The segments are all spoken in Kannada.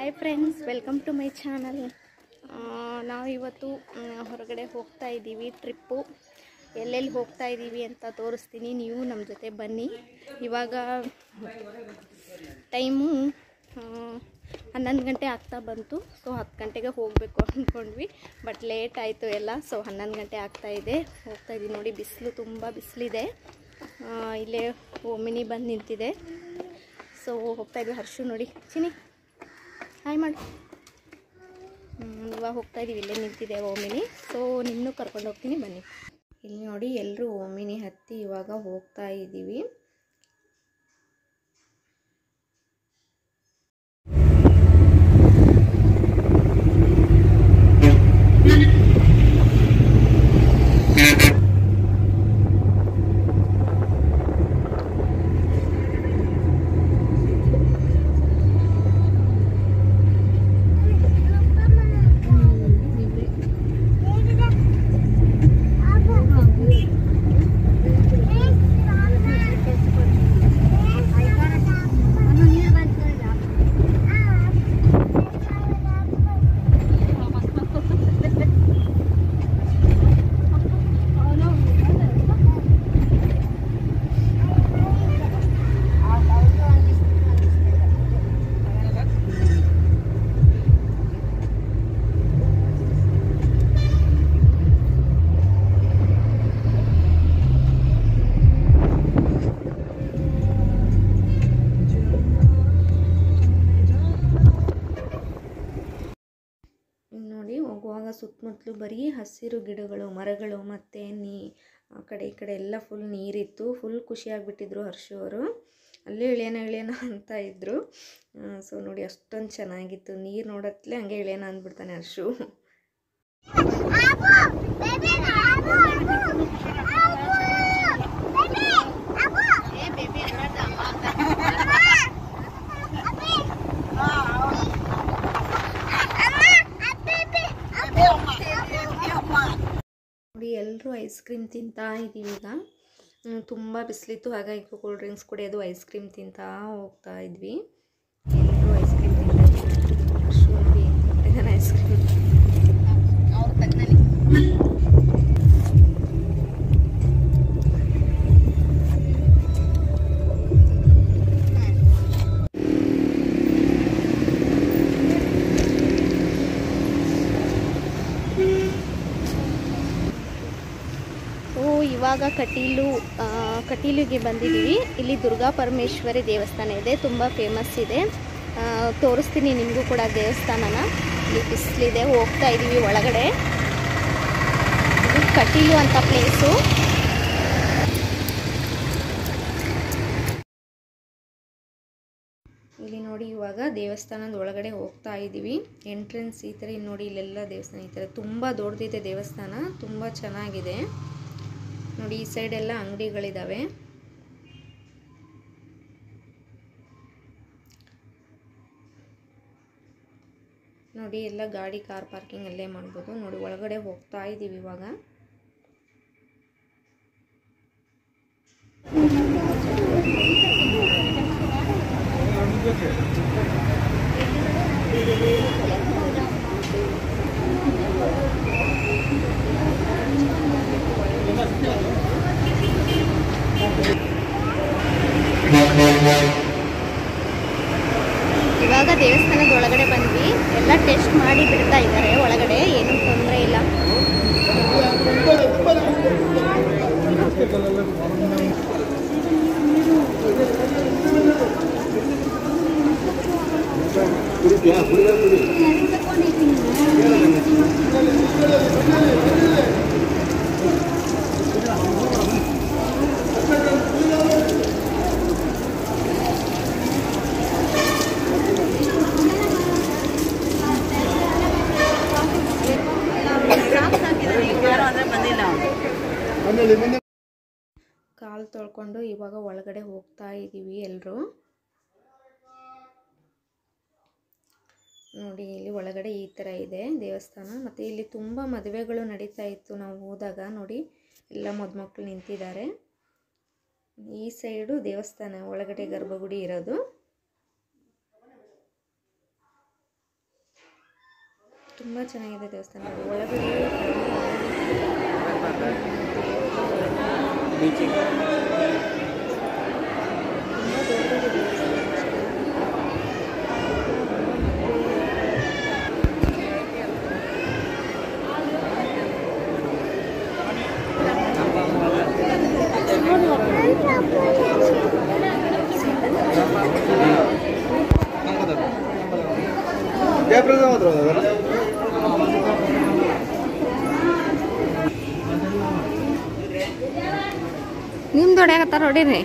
Hi friends welcome to my channel ನಾವು ಇವತ್ತು ಆ, ಹೊರಗಡೆ ಹೋಗ್ತಾ ಇದ್ದೀವಿ ಟ್ರಿಪ್ಪು ಎಲ್ಲೆಲ್ಲಿ ಹೋಗ್ತಾ ಇದ್ದೀವಿ ಅಂತ ತೋರಿಸ್ತೀನಿ ನೀವು ನಮ್ಮ ಜೊತೆ ಬನ್ನಿ ಇವಾಗ ಟೈಮು ಹನ್ನೊಂದು ಗಂಟೆ ಆಗ್ತಾ ಬಂತು ಸೊ ಹತ್ತು ಗಂಟೆಗೆ ಹೋಗಬೇಕು ಅಂದ್ಕೊಂಡ್ವಿ ಬಟ್ ಲೇಟ್ ಆಯಿತು ಎಲ್ಲ ಸೊ ಹನ್ನೊಂದು ಗಂಟೆ ಆಗ್ತಾ ಇದೆ ಹೋಗ್ತಾ ಇದ್ದೀವಿ ನೋಡಿ ಬಿಸಿಲು ತುಂಬ ಬಿಸಿಲಿದೆ ಇಲ್ಲೇ ಓಮಿನಿ ಬಂದು ನಿಂತಿದೆ ಸೊ ಹೋಗ್ತಾ ಇದ್ವಿ ಹರ್ಷು ನೋಡಿ ಚಿನಿ ಹಾಯ್ ಮಾಡಿ ಹ್ಮ್, ಇವಾಗ ಹೋಗ್ತಾ ಇದೀವಿ ಇಲ್ಲೇ ನಿಂತಿದೆ ಓಮಿನಿ ಸೊ ನಿನ್ನೂ ಕರ್ಕೊಂಡು ಹೋಗ್ತೀನಿ ಬನ್ನಿ ಇಲ್ಲಿ ನೋಡಿ ಎಲ್ಲರೂ ಓಮಿನಿ ಹತ್ತಿ ಇವಾಗ ಹೋಗ್ತಾ ಇದ್ದೀವಿ ಇಲ್ಲಿ ನೋಡಿ ಹೋಗುವಾಗ ಸುತ್ತಮುತ್ತಲು ಬರೀ ಹಸಿರು ಗಿಡಗಳು ಮರಗಳು ಮತ್ತು ನೀ ಆ ಕಡೆ ಈ ಕಡೆ ಎಲ್ಲ ಫುಲ್ ನೀರಿತ್ತು ಫುಲ್ ಖುಷಿಯಾಗಿಬಿಟ್ಟಿದ್ರು ಹರ್ಷು ಅವರು ಅಲ್ಲೇ ಇಳಿಯೋಣ ಇಳಿಯೋಣ ಅಂತ ಇದ್ದರು ಸೊ ನೋಡಿ ಅಷ್ಟೊಂದು ಚೆನ್ನಾಗಿತ್ತು ನೀರು ನೋಡತ್ಲೆ ಹಂಗೆ ಇಳಿಯೋಣ ಅಂದ್ಬಿಡ್ತಾನೆ ಹರ್ಷು ನೋಡಿ ಎಲ್ಲರೂ ಐಸ್ ಕ್ರೀಮ್ ತಿಂತಾ ಇದ್ದೀವಿ ಈಗ ಹ್ಮ್, ತುಂಬ ಬಿಸಿಲಿತ್ತು ಹಾಗಾಗಿ ಕೂಲ್ ಡ್ರಿಂಕ್ಸ್ ಕುಡಿಯೋದು ಐಸ್ ಕ್ರೀಮ್ ತಿಂತಾ ಹೋಗ್ತಾ ಇದ್ವಿ ಎಲ್ಲರೂ ಐಸ್ ಕ್ರೀಮ್ ತಿಂತಾ ಇದ್ವಿ ಹರ್ಷು ನೋಡಿ ಕೊಟ್ಟಿದ್ದಾನೆ ಐಸ್ ಕ್ರೀಮ್ ಸೊ ಇವಾಗ ಕಟೀಲು ಆ, ಕಟೀಲಿಗೆ ಬಂದಿದ್ದೀವಿ ಇಲ್ಲಿ ದುರ್ಗಾ ಪರಮೇಶ್ವರಿ ದೇವಸ್ಥಾನ ಇದೆ ತುಂಬ ಫೇಮಸ್ ಇದೆ ಆ, ತೋರಿಸ್ತೀನಿ ನಿಮಗೂ ಕೂಡ ದೇವಸ್ಥಾನನ ಇಲ್ಲಿ ಬಿಸಿಲಿದೆ ಹೋಗ್ತಾ ಇದ್ದೀವಿ ಒಳಗಡೆ ಇದು ಕಟೀಲು ಅಂತ ಪ್ಲೇಸು ಇಲ್ಲಿ ನೋಡಿ ಇವಾಗ ದೇವಸ್ಥಾನದ ಒಳಗಡೆ ಹೋಗ್ತಾ ಇದ್ದೀವಿ ಎಂಟ್ರೆನ್ಸ್ ಈ ಥರ ಇಲ್ಲಿ ನೋಡಿ ಇಲ್ಲೆಲ್ಲ ದೇವಸ್ಥಾನ ಈ ಥರ ತುಂಬ ದೊಡ್ಡದಿದೆ ದೇವಸ್ಥಾನ ತುಂಬ ಚೆನ್ನಾಗಿದೆ ನೋಡಿ ಈ ಸೈಡ್ ಎಲ್ಲ ಅಂಗಡಿಗಳಿದ್ದಾವೆ ನೋಡಿ ಎಲ್ಲ ಗಾಡಿ ಕಾರ್ ಪಾರ್ಕಿಂಗ್ ಅಲ್ಲೇ ಮಾಡ್ಬೋದು ನೋಡಿ ಒಳಗಡೆ ಹೋಗ್ತಾ ಇದ್ದೀವಿ ಇವಾಗ ಇವಾಗ ದೇವಸ್ಥಾನದ ಒಳಗಡೆ ಬಂದ್ವಿ ಎಲ್ಲ ಟೆಸ್ಟ್ ಮಾಡಿ ಬಿಡ್ತಾ ಇದ್ದಾರೆ ಒಳಗಡೆ ಏನೂ ತೊಂದರೆ ಇಲ್ಲ ಕಾಲು ತೊಳ್ಕೊಂಡು ಇವಾಗ ಒಳಗಡೆ ಹೋಗ್ತಾ ಇದ್ದೀವಿ ಎಲ್ಲರೂ ನೋಡಿ ಇಲ್ಲಿ ಒಳಗಡೆ ಈ ಥರ ಇದೆ ದೇವಸ್ಥಾನ ಮತ್ತು ಇಲ್ಲಿ ತುಂಬ ಮದುವೆಗಳು ನಡೀತಾ ಇತ್ತು ನಾವು ಹೋದಾಗ ನೋಡಿ ಎಲ್ಲ ಮದುಮಕ್ಕಳು ನಿಂತಿದ್ದಾರೆ ಈ ಸೈಡು ದೇವಸ್ಥಾನ ಒಳಗಡೆ ಗರ್ಭಗುಡಿ ಇರೋದು ತುಂಬ ಚೆನ್ನಾಗಿದೆ ದೇವಸ್ಥಾನ ಒಳಗಡೆ ತುಂಬ ದೊಡ್ಡದಾಗಿದೆ ದೇವಸ್ಥಾನ ಜಯಪ್ರದ ಮಾತ್ರ ಹೋದಲ್ಲ ನಿಮ್ದು ಹೊಡ್ಯಾಕತ್ತಾರ ಹೊಡೀರಿ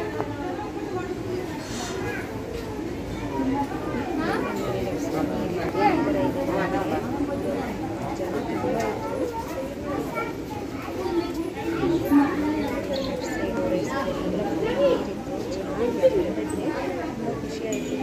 ಖುಷಿ ಆಯಿತು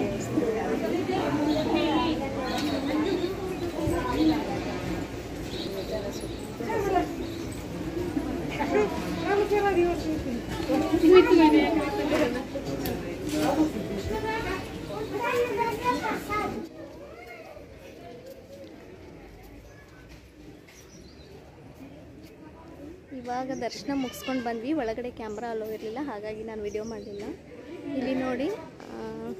ಇವಾಗ ದರ್ಶನ ಮುಗಿಸ್ಕೊಂಡು ಬಂದ್ವಿ ಒಳಗಡೆ ಕ್ಯಾಮ್ರಾ ಅಲೋ ಇರಲಿಲ್ಲ ಹಾಗಾಗಿ ನಾನು ವಿಡಿಯೋ ಮಾಡಲಿಲ್ಲ ಇಲ್ಲಿ ನೋಡಿ ಆ,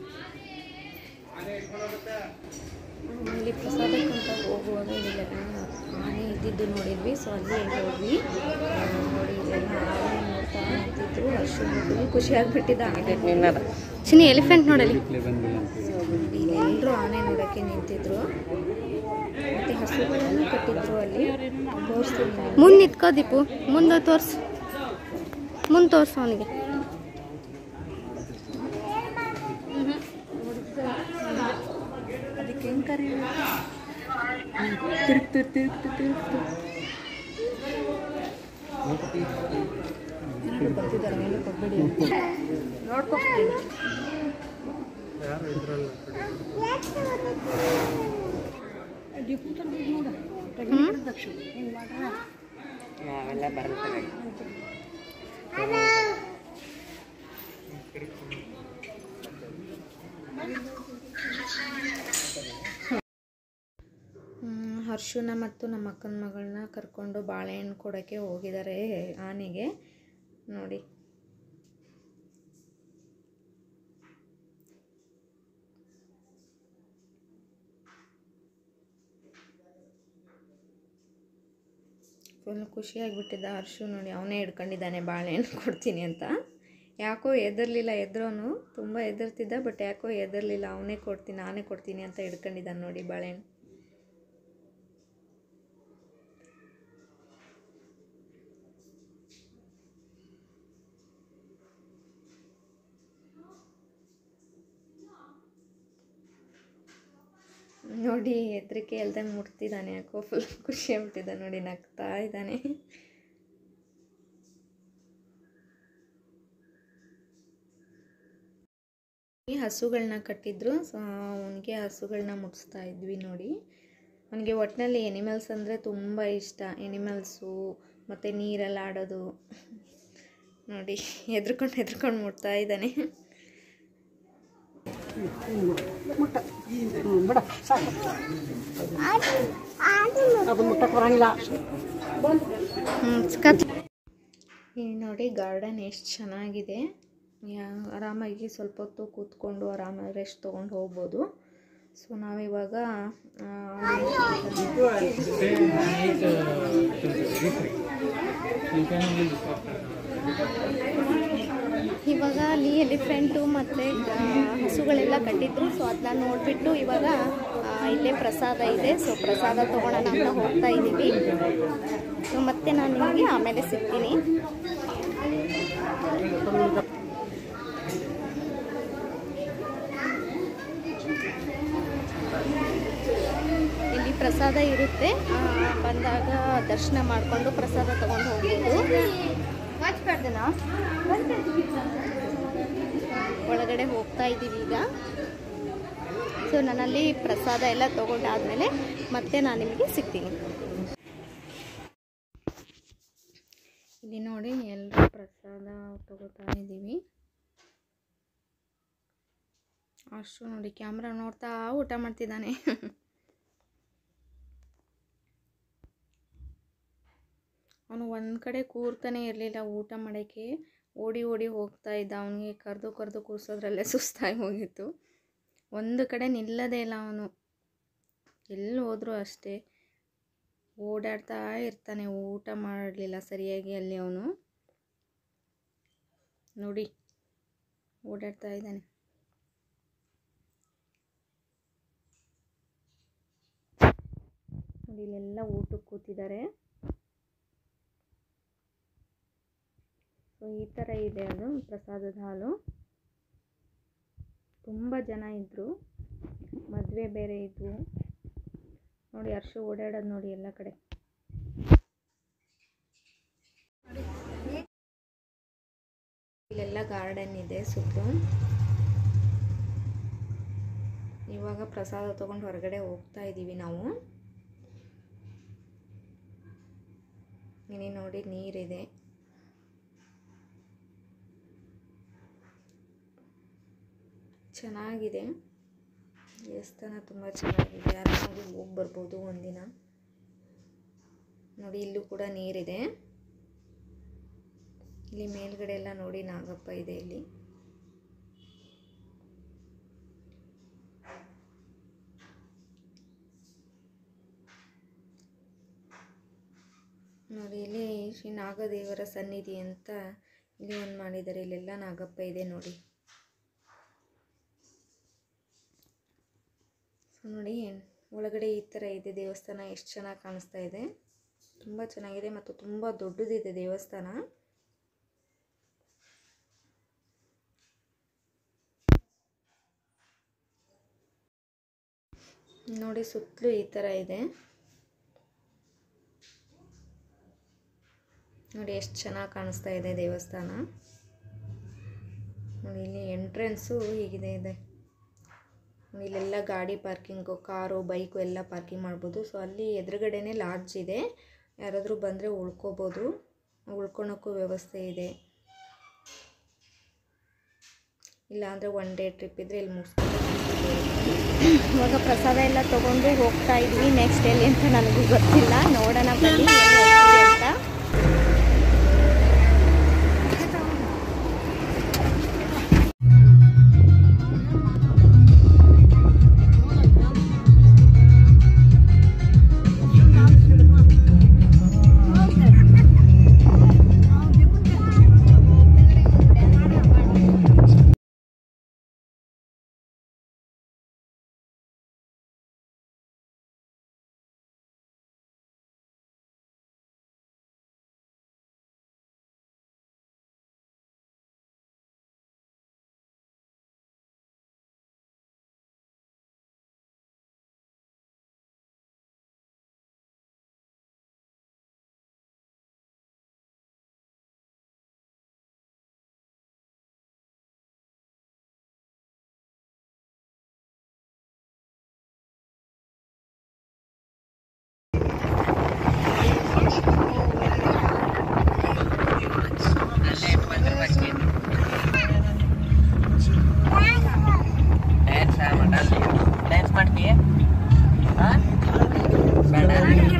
ಇಲ್ಲಿ ಪ್ರಸಾದಕ್ಕಂತ ಹೋಗುವಾಗ ಇಲ್ಲೆಲ್ಲ ಆನೆ ಇದ್ದಿದ್ದು ನೋಡಿದ್ವಿ ಸೊ ಅಲ್ಲಿ ಹೋದ್ವಿ ಆ, ನೋಡಿ ಇಲ್ಲೆಲ್ಲ ಆನೆ ನೋಡ್ತಾ ನಿಂತಿದ್ರು ಅಷ್ಟು ನೋಡಿ ಖುಷಿ ಆಗ್ಬಿಟ್ಟಿದ್ದ ಆನೆ ಚಿನಿ ಎಲಿಫೆಂಟ್ ನೋಡಲಿ ಸೊ ಇಲ್ಲಿ ಎಲ್ಲರೂ ಆನೆ ನೋಡೋಕ್ಕೆ ನಿಂತಿದ್ರು ಮತ್ತೆ ಹಸುಗಳನ್ನು ಕಟ್ಟಿದ್ರು ಅಲ್ಲಿ ತೋರಿಸ್ತೀನಿ ನಿಮ್ಗೆ. ಮುಂದೆ ನಿಂತ್ಕೋ ದೀಪು ಮುಂದೆ ತೋರ್ಸು ಮುಂದೆ ತೋರ್ಸು ಅವನಿಗೆ ಅದಕ್ಕೆ ಹೆಂಗೆ ಕರಿ ತಿರುಗ್ತು ತಿರುಗ್ತು ತಿರುಗ್ತು ಏನಾದ್ರು ಬರ್ತಿದ್ದಾರೆ ಮೇಲೆ ಕೊಡ್ಬೇಡಿ ಅಂತ ನೋಡ್ಕೊತೀನಿ ಹ್ಮ್, ಹರ್ಷುನ ಮತ್ತು ನಮ್ಮ ಅಕ್ಕನ ಮಗಳನ್ನ ಕರ್ಕೊಂಡು ಬಾಳೆಹಣ್ಣು ಕೊಡೋಕ್ಕೆ ಹೋಗಿದ್ದಾರೆ ಆನೆಗೆ ನೋಡಿ ಫುಲ್ ಖುಷಿಯಾಗಿಬಿಟ್ಟಿದ್ದ ಹರ್ಷು ನೋಡಿ ಅವನೇ ಹಿಡ್ಕೊಂಡಿದ್ದಾನೆ ಬಾಳೆಹಣ್ಣು ಕೊಡ್ತೀನಿ ಅಂತ ಯಾಕೋ ಎದರ್ಲಿಲ್ಲ ಎದ್ರೋನು ತುಂಬ ಎದರ್ತಿದ್ದ ಬಟ್ ಯಾಕೋ ಎದರ್ಲಿಲ್ಲ ಅವನೇ ಕೊಡ್ತೀನಿ ನಾನೇ ಕೊಡ್ತೀನಿ ಅಂತ ಹಿಡ್ಕೊಂಡಿದ್ದಾನೆ ನೋಡಿ ಬಾಳೆಹಣ್ಣು ನೋಡಿ ಹೆದರಿಕೆ ಎಲ್ದಂಗೆ ಮುಟ್ತಿದ್ದಾನೆ ಯಾಕೋ ಫುಲ್ ಖುಷಿ ಆಗ್ಬಿಟ್ಟಿದ್ದ ನೋಡಿ ನಗ್ತಾ ಇದ್ದಾನೆ ಈ ಹಸುಗಳನ್ನ ಕಟ್ಟಿದ್ರು ಸೊ ಅವನಿಗೆ ಹಸುಗಳನ್ನ ಮುಟ್ಟಿಸ್ತಾ ಇದ್ವಿ ನೋಡಿ ಅವನಿಗೆ ಒಟ್ಟಿನಲ್ಲಿ ಎನಿಮಲ್ಸ್ ಅಂದರೆ ತುಂಬ ಇಷ್ಟ ಎನಿಮಲ್ಸು ಮತ್ತು ನೀರಲ್ಲಿ ಆಡೋದು ನೋಡಿ ಹೆದ್ರ್ಕೊಂಡು ಹೆದ್ರ್ಕೊಂಡು ಮುಟ್ತಾ ಇದ್ದಾನೆ ಇಲ್ಲಿ ನೋಡಿ ಗಾರ್ಡನ್ ಎಷ್ಟು ಚೆನ್ನಾಗಿದೆ ಯಾ ಆರಾಮಾಗಿ ಸ್ವಲ್ಪ ಹೊತ್ತು ಕೂತ್ಕೊಂಡು ಆರಾಮಾಗಿ ರೆಸ್ಟ್ ತೊಗೊಂಡು ಹೋಗ್ಬೋದು ಸೊ ನಾವಿವಾಗ ಆ, ಇವಾಗ ಅಲ್ಲಿ ಎಲಿಫೆಂಟು ಮತ್ತು ಹಸುಗಳೆಲ್ಲ ಕಟ್ಟಿದ್ರು ಸೊ ಅದನ್ನ ನೋಡಿಬಿಟ್ಟು ಇವಾಗ ಆ, ಇಲ್ಲೇ ಪ್ರಸಾದ ಇದೆ ಸೊ ಪ್ರಸಾದ ತೊಗೊಳೋಣ ಅಂತ ಹೋಗ್ತಾ ಇದ್ದೀವಿ ಸೊ ಮತ್ತೆ ನಾನು ನಿಮಗೆ ಆಮೇಲೆ ಸಿಗ್ತೀನಿ ಇಲ್ಲಿ ಪ್ರಸಾದ ಇರುತ್ತೆ ಆ, ಬಂದಾಗ ದರ್ಶನ ಮಾಡಿಕೊಂಡು ಪ್ರಸಾದ ತಗೊಂಡು ಹೋಗ್ಬೋದು ಒಳಗಡೆ ಹೋಗ್ತಾ ಇದ್ದೀವಿ ಈಗ ಸೊ ನಾನಲ್ಲಿ ಪ್ರಸಾದ ಎಲ್ಲ ತೊಗೊಂಡಾದ್ಮೇಲೆ ಮತ್ತೆ ನಾನು ನಿಮಗೆ ಸಿಗ್ತೀನಿ ಇಲ್ಲಿ ನೋಡಿ ಎಲ್ಲರೂ ಪ್ರಸಾದ ತಗೋತಾ ಇದ್ದೀವಿ ಅಷ್ಟು ನೋಡಿ ಕ್ಯಾಮ್ರಾ ನೋಡ್ತಾ ಊಟ ಮಾಡ್ತಿದ್ದಾನೆ ಅವನು ಒಂದು ಕಡೆ ಕೂರ್ತಾನೆ ಇರಲಿಲ್ಲ ಊಟ ಮಾಡೋಕ್ಕೆ ಓಡಿ ಓಡಿ ಹೋಗ್ತಾ ಇದ್ದ ಅವನಿಗೆ ಕರೆದು ಕರೆದು ಕೂರ್ಸೋದ್ರಲ್ಲೇ ಸುಸ್ತಾಗಿ ಹೋಗಿತ್ತು ಒಂದು ಕಡೆ ನಿಲ್ಲದೇ ಇಲ್ಲ ಅವನು ಎಲ್ಲಿ ಹೋದರೂ ಅಷ್ಟೇ ಓಡಾಡ್ತಾ ಇರ್ತಾನೆ ಊಟ ಮಾಡಲಿಲ್ಲ ಸರಿಯಾಗಿ ಅಲ್ಲಿ ಅವನು ನೋಡಿ ಓಡಾಡ್ತಾ ಇದ್ದಾನೆ ನೋಡಿ ಇಲ್ಲೆಲ್ಲ ಊಟಕ್ಕೆ ಕೂತಿದ್ದಾರೆ ಸೊ ಈ ಥರ ಇದೆ ಅದು ಪ್ರಸಾದದ ಹಾಲು ತುಂಬ ಜನ ಇದ್ದರು ಮದುವೆ ಬೇರೆ ಇದ್ವು ನೋಡಿ ಅರ್ಶು ಓಡಾಡೋದು ನೋಡಿ ಎಲ್ಲ ಕಡೆ ಇಲ್ಲೆಲ್ಲ ಗಾರ್ಡನ್ ಇದೆ ಸುತ್ತಲೂ ಇವಾಗ ಪ್ರಸಾದ ತೊಗೊಂಡು ಹೊರಗಡೆ ಹೋಗ್ತಾ ಇದ್ದೀವಿ ನಾವು ಇಲ್ಲಿ ನೋಡಿ ನೀರಿದೆ ಚೆನ್ನಾಗಿದೆ ದೇವಸ್ಥಾನ ತುಂಬ ಚೆನ್ನಾಗಿದೆ ಆರಾಮಾಗಿ ಹೋಗಿ ಬರ್ಬೋದು ಒಂದಿನ ನೋಡಿ ಇಲ್ಲೂ ಕೂಡ ನೀರಿದೆ ಇಲ್ಲಿ ಮೇಲ್ಗಡೆ ಎಲ್ಲ ನೋಡಿ ನಾಗಪ್ಪ ಇದೆ ಇಲ್ಲಿ ನೋಡಿ ಇಲ್ಲಿ ಶ್ರೀ ನಾಗದೇವರ ಸನ್ನಿಧಿ ಅಂತ ಇಲ್ಲಿ ಒಂದು ಮಾಡಿದ್ದಾರೆ ಇಲ್ಲೆಲ್ಲ ನಾಗಪ್ಪ ಇದೆ ನೋಡಿ ಸೊ ನೋಡಿ ಒಳಗಡೆ ಈ ಥರ ಇದೆ ದೇವಸ್ಥಾನ ಎಷ್ಟು ಚೆನ್ನಾಗಿ ಕಾಣಿಸ್ತಾ ಇದೆ ತುಂಬ ಚೆನ್ನಾಗಿದೆ ಮತ್ತು ತುಂಬ ದೊಡ್ಡದಿದೆ ದೇವಸ್ಥಾನ ನೋಡಿ ಸುತ್ತಲೂ ಈ ಥರ ಇದೆ ನೋಡಿ ಎಷ್ಟು ಚೆನ್ನಾಗಿ ಕಾಣಿಸ್ತಾ ಇದೆ ದೇವಸ್ಥಾನ ನೋಡಿ ಇಲ್ಲಿ ಎಂಟ್ರೆನ್ಸು ಹೀಗಿದೆ ಇದೆ ನೋಡಿ ಇಲ್ಲೆಲ್ಲ ಗಾಡಿ ಪಾರ್ಕಿಂಗು ಕಾರು ಬೈಕು ಎಲ್ಲ ಪಾರ್ಕಿಂಗ್ ಮಾಡ್ಬೋದು ಸೊ ಅಲ್ಲಿ ಎದುರುಗಡೆನೇ ಲಾಡ್ಜ್ ಇದೆ ಯಾರಾದರೂ ಬಂದರೆ ಉಳ್ಕೋಬೋದು ಉಳ್ಕೊಳಕ್ಕೂ ವ್ಯವಸ್ಥೆ ಇದೆ ಇಲ್ಲಾಂದರೆ ಒನ್ ಡೇ ಟ್ರಿಪ್ ಇದ್ದರೆ ಇಲ್ಲಿ ಮುಗಿಸ್ಕೊಂಡು ಇವಾಗ ಪ್ರಸಾದ ಎಲ್ಲ ತೊಗೊಂಡು ಹೋಗ್ತಾ ಇದ್ವಿ ನೆಕ್ಸ್ಟ್ ಎಲ್ಲಿ ಅಂತ ನನಗೂ ಗೊತ್ತಿಲ್ಲ ನೋಡೋಣ ಬನ್ನಿ ಎಲ್ಲಿ ಹೋಗ್ತೀವಿ ಅಂತ ಡ್ಯಾನ್ಸ್ ಮಾಡ್ತೀಯ ಬೇಡ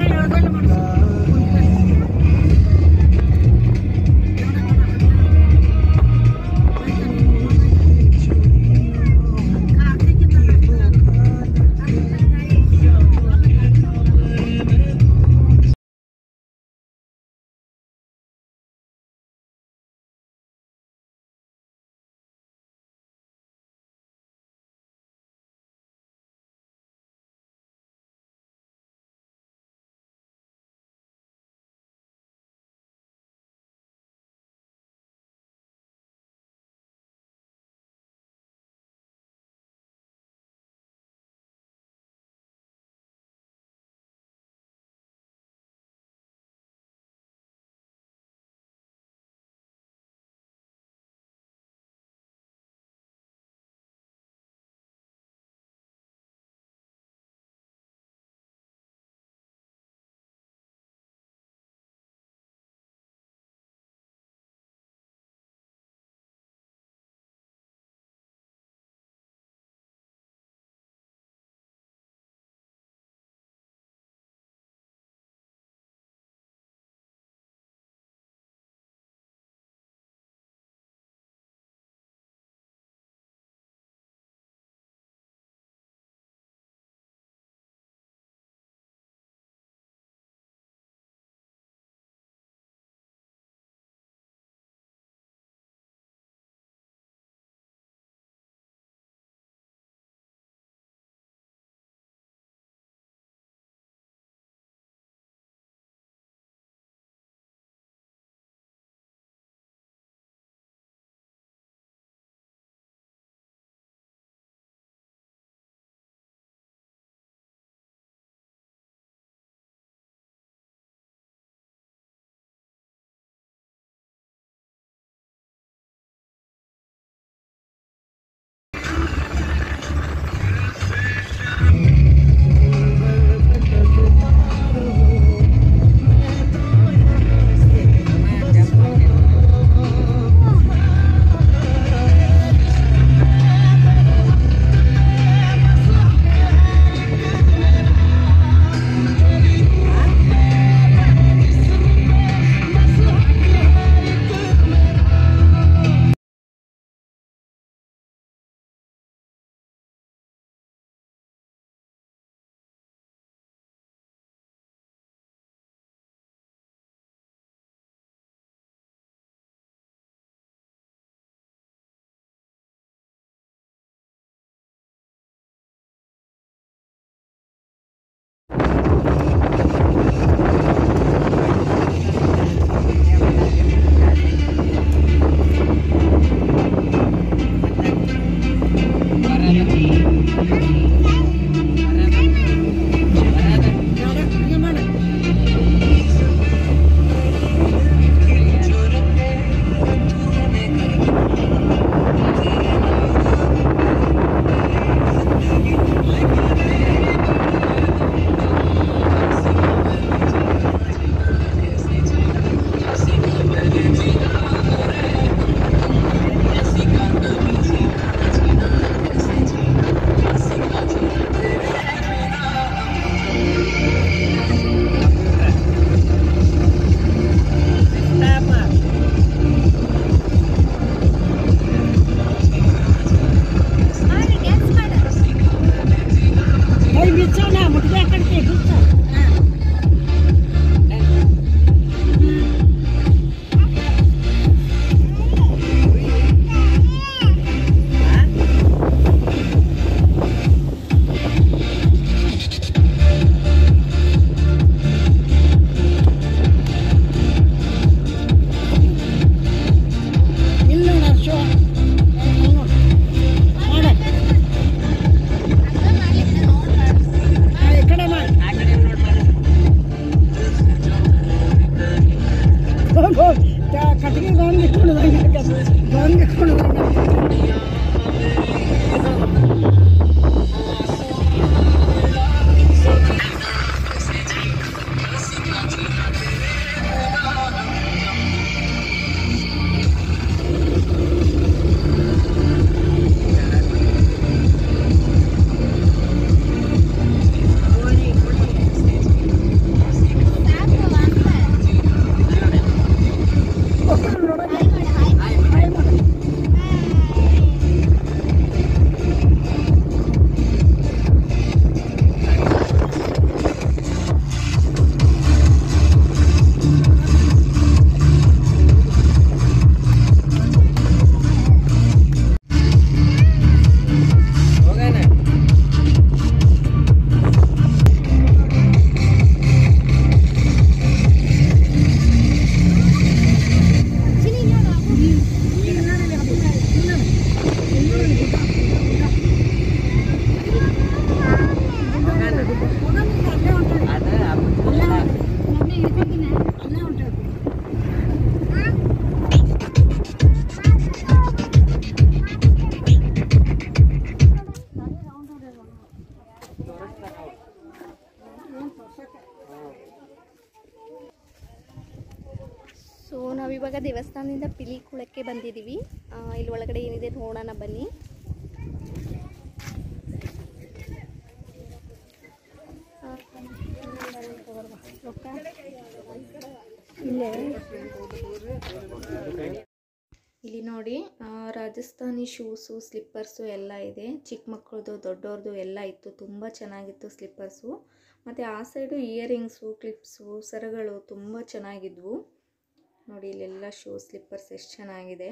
ಕಟ್ಟಿಗೆ ಗಾಂಧಿ ಗಾಂಧಿ ಸೊ ನಾವಿವಾಗ ದೇವಸ್ಥಾನದಿಂದ ಪಿಲಿಕುಳಕ್ಕೆ ಬಂದಿದ್ದೀವಿ ಆ, ಇಲ್ಲಿ ಒಳಗಡೆ ಏನಿದೆ ನೋಡೋಣ ಬನ್ನಿ ಆ, ರೊಕ್ಕ ಇಲ್ಲೇ ಇಲ್ಲಿ ನೋಡಿ ಆ, ರಾಜಸ್ಥಾನಿ ಶೂಸು ಸ್ಲಿಪ್ಪರ್ಸು ಎಲ್ಲ ಇದೆ ಚಿಕ್ಕ ಮಕ್ಕಳದು ದೊಡ್ಡವ್ರದ್ದು ಎಲ್ಲ ಇತ್ತು ತುಂಬ ಚೆನ್ನಾಗಿತ್ತು ಸ್ಲಿಪ್ಪರ್ಸು ಮತ್ತು ಆ ಸೈಡು ಇಯರಿಂಗ್ಸು ಕ್ಲಿಪ್ಸು ಸರಗಳು ತುಂಬ ಚೆನ್ನಾಗಿದ್ವು ನೋಡಿ ಇಲ್ಲೆಲ್ಲ ಶೂ ಸ್ಲಿಪ್ಪರ್ಸ್ ಎಷ್ಟು ಚೆನ್ನಾಗಿದೆ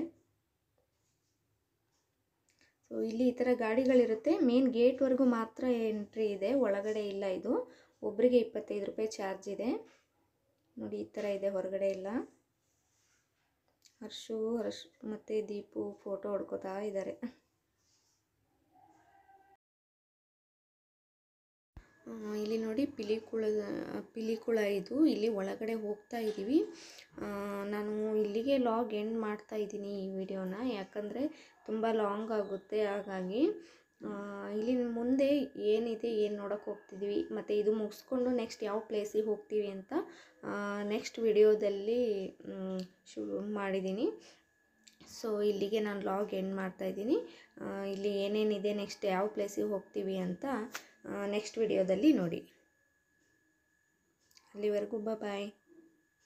ಸೊ ಇಲ್ಲಿ ಈ ಥರ ಗಾಡಿಗಳಿರುತ್ತೆ ಮೇನ್ ಗೇಟ್ವರೆಗೂ ಮಾತ್ರ ಎಂಟ್ರಿ ಇದೆ ಒಳಗಡೆ ಇಲ್ಲ ಇದು ಒಬ್ಬರಿಗೆ ಇಪ್ಪತ್ತೈದು ರೂಪಾಯಿ ಚಾರ್ಜ್ ಇದೆ ನೋಡಿ ಈ ಥರ ಇದೆ ಹೊರಗಡೆ ಎಲ್ಲ ಹರ್ಷು ಹರ್ಷ್ ಮತ್ತು ದೀಪು ಫೋಟೋ ಹೊಡ್ಕೋತಾ ಇದ್ದಾರೆ ಆ, ಇಲ್ಲಿ ನೋಡಿ ಪಿಲಿಕುಳ ಪಿಲಿಕುಳ ಇದು ಇಲ್ಲಿ ಒಳಗಡೆ ಹೋಗ್ತಾ ಇದ್ದೀವಿ ಆ, ನಾನು ಇಲ್ಲಿಗೆ ಲಾಗ್ ಎಂಡ್ ಮಾಡ್ತಾ ಇದ್ದೀನಿ ಈ ವಿಡಿಯೋನ ಯಾಕಂದರೆ ತುಂಬ ಲಾಂಗ್ ಆಗುತ್ತೆ ಹಾಗಾಗಿ ಆ, ಇಲ್ಲಿ ಮುಂದೆ ಏನಿದೆ ಏನು ನೋಡೋಕೆ ಹೋಗ್ತಿದ್ವಿ ಮತ್ತು ಇದು ಮುಗಿಸ್ಕೊಂಡು ನೆಕ್ಸ್ಟ್ ಯಾವ ಪ್ಲೇಸಿಗೆ ಹೋಗ್ತೀವಿ ಅಂತ ನೆಕ್ಸ್ಟ್ ವಿಡಿಯೋದಲ್ಲಿ ಶುರು ಮಾಡಿದ್ದೀನಿ ಸೊ ಇಲ್ಲಿಗೆ ನಾನು ಲಾಗ್ ಎಂಡ್ ಮಾಡ್ತಾಯಿದ್ದೀನಿ ಇಲ್ಲಿ ಏನೇನಿದೆ ನೆಕ್ಸ್ಟ್ ಯಾವ ಪ್ಲೇಸಿಗೆ ಹೋಗ್ತೀವಿ ಅಂತ ನೆಕ್ಸ್ಟ್ ವಿಡಿಯೋದಲ್ಲಿ ನೋಡಿ ಅಲ್ಲಿವರೆಗೂ ಬಾಯ್